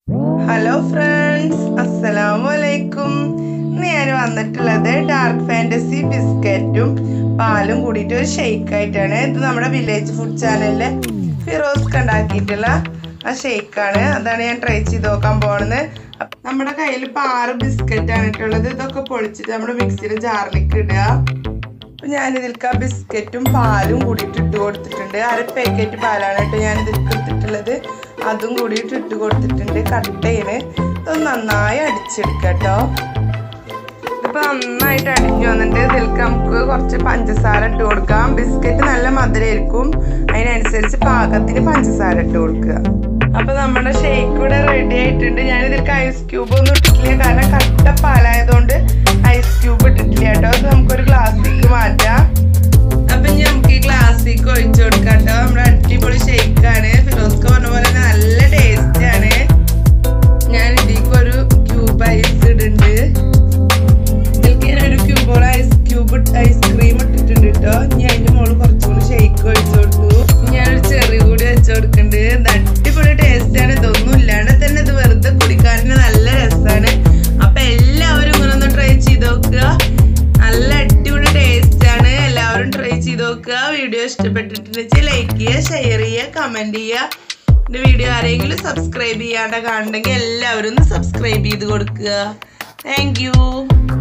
hello friends അസ്സലാമു അലൈക്കും ഇന്ന് ഞാൻ വന്നിട്ടുള്ളത് ഡാർക്ക് ഫാൻറ്റസി ബിസ്ക്കറ്റും പാലും കൂടിയിട്ട് ഒരു ഷെയ്ക്ക് ആയിട്ടാണ് ഇത് നമ്മുടെ വില്ലേജ് ഫുഡ് ചാനലിലെ ഫിറോസ് ഉണ്ടാക്കിയിട്ടുള്ള ആ ഷെയ്ക്കാണ് അതാണ് ഞാൻ ട്രൈ ചെയ്ത് നോക്കാൻ പോകുന്നത് അപ്പ- നമ്മുടെ കയ്യിൽ ഇപ്പോൾ ആറ് ബിസ്ക്കറ്റ് ആണ് ഇട്ടുള്ളത് ഇതൊക്കെ പൊളിച്ചിട്ട് നമ്മുടെ മിക്സിയുടെ ജാറിലേക്ക് ഇടുക അപ്പൊ ഞാൻ ഇതിൽക്ക് ആ ബിസ്ക്കറ്റും പാലും കൂടിയിട്ട് ഇട്ട് കൊടുത്തിട്ടുണ്ട് അര പാക്കറ്റ് പാലാണ് കേട്ടോ ഞാൻ ഇതിൽക്ക് എടുത്തിട്ടുള്ളത് അതും കൂടിയിട്ട് ഇട്ട് കൊടുത്തിട്ടുണ്ട് കട്ടയിന് ഇത് നന്നായി അടിച്ചെടുക്കുക കേട്ടോ ഇതിപ്പോ നന്നായിട്ട് അടിഞ്ഞു വന്നിട്ട് ഇതിൽക്ക് നമുക്ക് കുറച്ച് പഞ്ചസാര ഇട്ട് കൊടുക്കാം ബിസ്ക്കറ്റ് നല്ല മധുരമായിരിക്കും അതിനനുസരിച്ച് പാകത്തിന് പഞ്ചസാര ഇട്ട് കൊടുക്കുക അപ്പൊ നമ്മുടെ ഷേക്ക് ഇവിടെ റെഡി ആയിട്ടുണ്ട് ഞാൻ ഇതിൽക്ക് ഐസ് ക്യൂബ് ഒന്നും ഇട്ടിട്ടില്ല കാരണം കട്ട പാലായതുകൊണ്ട് ഐസ് ക്യൂബ് ഇട്ടിട്ടില്ല കേട്ടോ അത് നമുക്കൊരു ഗ്ലാസ്സിലേക്ക് മാറ്റാം അപ്പൊ ഇനി നമുക്ക് ഈ ഗ്ലാസ്സിലേക്ക് ഒഴിച്ചു കൊടുക്കാം കേട്ടോ നമ്മുടെ അടിപൊളി ഷേക്കാണ് ഫിറോസ്ക പറഞ്ഞ പോലെ നല്ല ടേസ്റ്റ് ആണ് ഞാൻ ഇതിലേക്ക് ഒരു ക്യൂബ് ഐസ് ഇടുന്നുണ്ട് ഇതിലേക്ക് ഞാൻ ഒരു ക്യൂബോളം ഐസ് ക്യൂബ് ഐസ്ക്രീം ഇട്ടിട്ടുണ്ട് കേട്ടോ ഇനി അതിന്റെ മുകളിൽ കുറച്ചുകൂടി ഷേക്ക് ഒഴിച്ചു കൊടുത്തു ഇനി ഞാനൊരു ചെറി കൂടി വെച്ചു കൊടുക്കുന്നുണ്ട് ഇത് അടിപൊളി ടേസ്റ്റ് ആണ് ഇതൊന്നും ഇല്ലാണ്ട് തന്നെ ഇത് വെറുതെ കുടിക്കാനും നല്ല രസമാണ് അപ്പൊ എല്ലാവരും ഇങ്ങനെ ഒന്ന് ട്രൈ ചെയ്ത് നോക്കുക നല്ല അടിപൊളി ടേസ്റ്റ് ആണ് എല്ലാവരും ട്രൈ ചെയ്ത് നോക്കുക വീഡിയോ ഇഷ്ടപ്പെട്ടിട്ടുണ്ടെങ്കിൽ ലൈക്ക് ചെയ്യുക ഷെയർ ചെയ്യുക കമന്റ് ചെയ്യുക എന്റെ വീഡിയോ ആരെങ്കിലും സബ്സ്ക്രൈബ് ചെയ്യാണ്ട് കാണുന്നെങ്കിൽ എല്ലാവരും ഒന്ന് സബ്സ്ക്രൈബ് ചെയ്ത് കൊടുക്കുക താങ്ക് യു